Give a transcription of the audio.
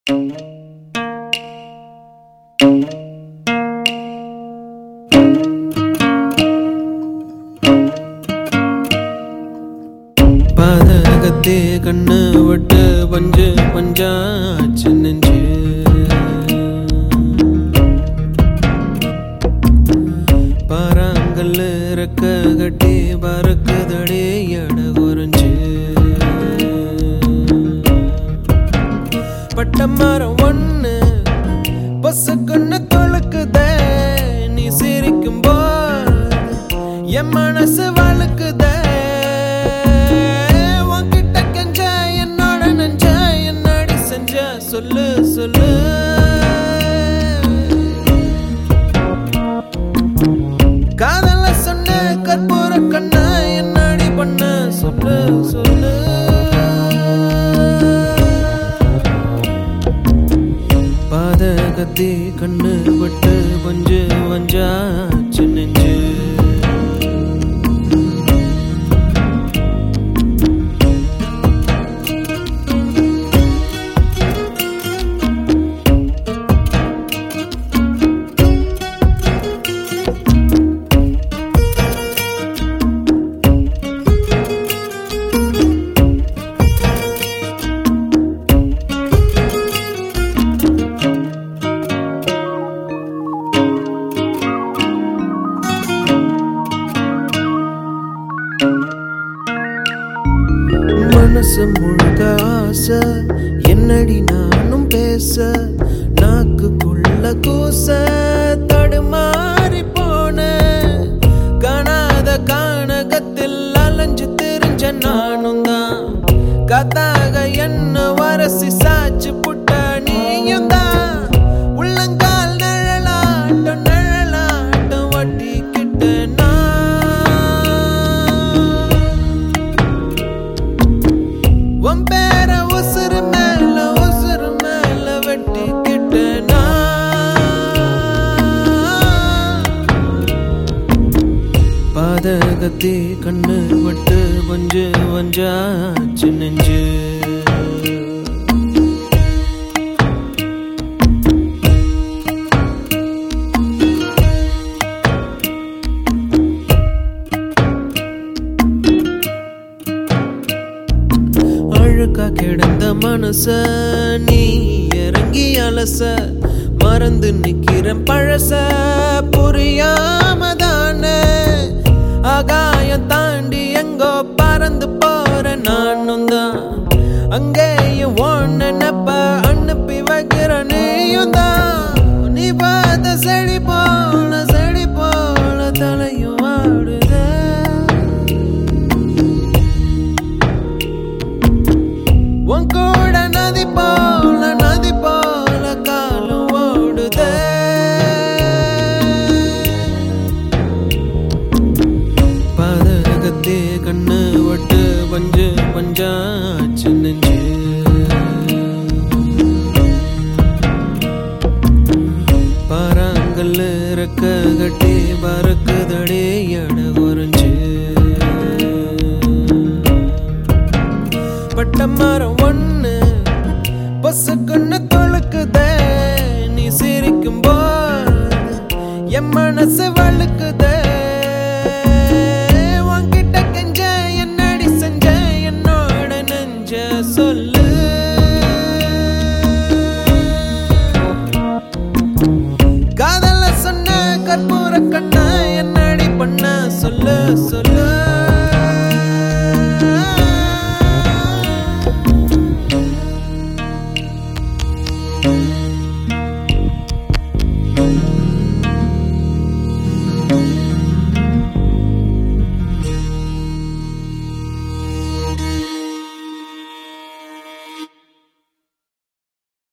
பாதகத்தே கண்ணு விட்டு பஞ்சு பஞ்சாச்சு நெஞ்சு பாறாங்கல் இறக்க கட்டி பறக்குதடே எட குறைஞ்சு பட்ட மரம் ஒண்ணு பொசுக்குன்னு தொழுக்குதே நீ சிரிக்கும் போது என் மனசு வழுக்குதே உன்கிட்ட கெஞ்ச என்னோட நெஞ்ச என்னடி செஞ்ச சொல்லு சொல்லு காதல சொன்ன கற்பூர கண்ண என்னடி பண்ண சொல்லு சொல்லு பாதகத்தி கண்ணு பட்டு பஞ்சு வஞ்சாச்சு நெஞ்சு மனசு முழுக்க ஆசை என்னடி நானும் பேச நாக்குக்குள்ள கூச தடுமாறி போன காணாத கானகத்தில் அலைஞ்சு திரிஞ்ச நானும் தான் கத்தாக என்ன வரசி சாச்சு புட்ட நீயும் தான் உள்ளங்கால் நிழலாட்டம் நிழலாட்டம் வட்டிக்கிட்ட நான் உன் பேர உசுறு மேல உசுறு மேல வெட்டிக்கிட்ட பாதகத்தி கண்ணு பட்டு வஞ்சு வஞ்சாச்சு நெஞ்சு அழுக்கா கிடந்த மனச நீ இறங்கி அலச மறந்து நிக்கிறேன் பழச புரியாம தானே ஆகாயம் தாண்டி எங்கோ பறந்து போற நானும் தான் அங்கேயும் ஒன்னு நப்ப அனுப்பி வைக்கிற நீயும் தான் நீ பார்த்த செடி போல செடி போல தலையும் ஆடுதே உன் கூட நதி போல நதி போல காலம் ஓடுதே பாதகத்தே கண்ணு வட்டு பஞ்சு பஞ்சாச்சு நெஞ்சு பாறாங்கல் இறக்க கட்டி பறக்குதடே எட குறைஞ்சு பட்ட மரம் ஒண்ணு பொசுக்குன்னு தொழுக்குதே நீ சிரிக்கும் போது என் மனசு வழுக்குதே